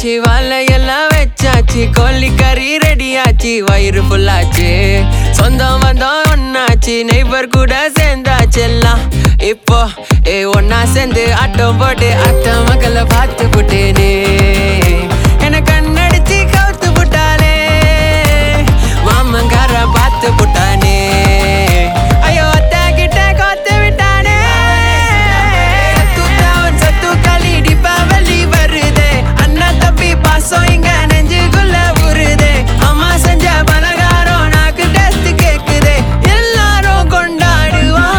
வந்தாச்சு வலையெல்லாம் வச்சாச்சு கோழிக்கறி ரெடியாச்சு வயிறு ஃபுல்லாச்சு சொந்தம் வந்தோம் ஒன்னாச்சு நெய்பர் கூட சேர்ந்தாச்சு எல்லாம் இப்போ ஏ ஒன்னா சேர்ந்து ஆட்டம் போட்டு அத்த மக்களை பார்த்து புட்டேனே என கண்ணடிச்சு கவுத்து புட்டாலே மாமங்கார பார்த்து புட்டானே ஐயோ அத்த கிட்ட கோத்து விட்டானே சத்துத்தாவன் சத்து களி தீபாவளி வருதே அண்ணா தம்பி பாசம் இங்க நெஞ்சுக்குள்ள உருதே அம்மா செஞ்ச பலகாரம் நாக்கு டேஸ்ட் கேக்குதே எல்லாரும் கொண்டாடுவோம்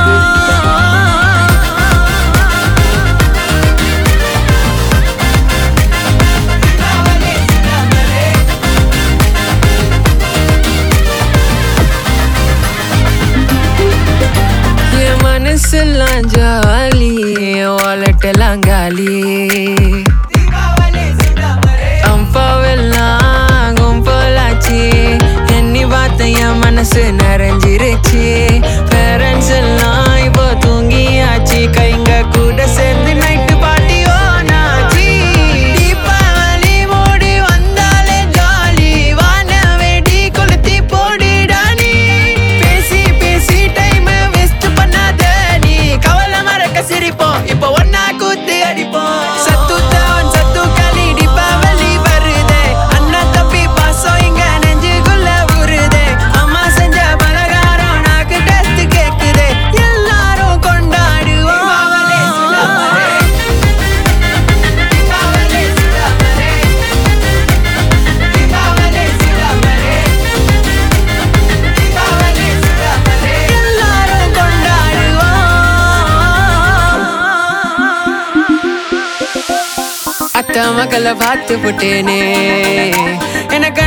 என் மனசெல்லாம் ஜாலி வாலட்டெல்லாம் காலி அம்பாவெல்லாம் கும்பலாச்சு எண்ணி பார்த்த என் மனசு நிறைஞ்சிருச்சு பேரண்ட்ஸ் எல்லாம் இப்போ தூங்கியாச்சு கைங்க கூட சேர்ந்து நைட்டு பாட்டி ஓனாச்சு தீபாவளி மூடி வந்தாலே ஜாலி வான வெடி கொளுத்தி போடிடா நீ பேசி பேசி டைம் வேஸ்ட் பண்ணாத நீ கவலை மறக்க சிரிப்போம் இப்போ ஒன்னா கூத்து அடிப்போம் சத்து தான் சத்து களி தீபாவளி வருதே அண்ணா தம்பி பாசம் இங்க நெஞ்சுக்குள்ள உருதே அம்மா செஞ்ச பலகாரம் நாக்கு டேஸ்ட் கேக்குதே எல்லாரும் கொண்டாடுவோம் எல்லாரும் கொண்டாடுவோம் அத்த மக்களை பார்த்து புட்டேனே எனக்கு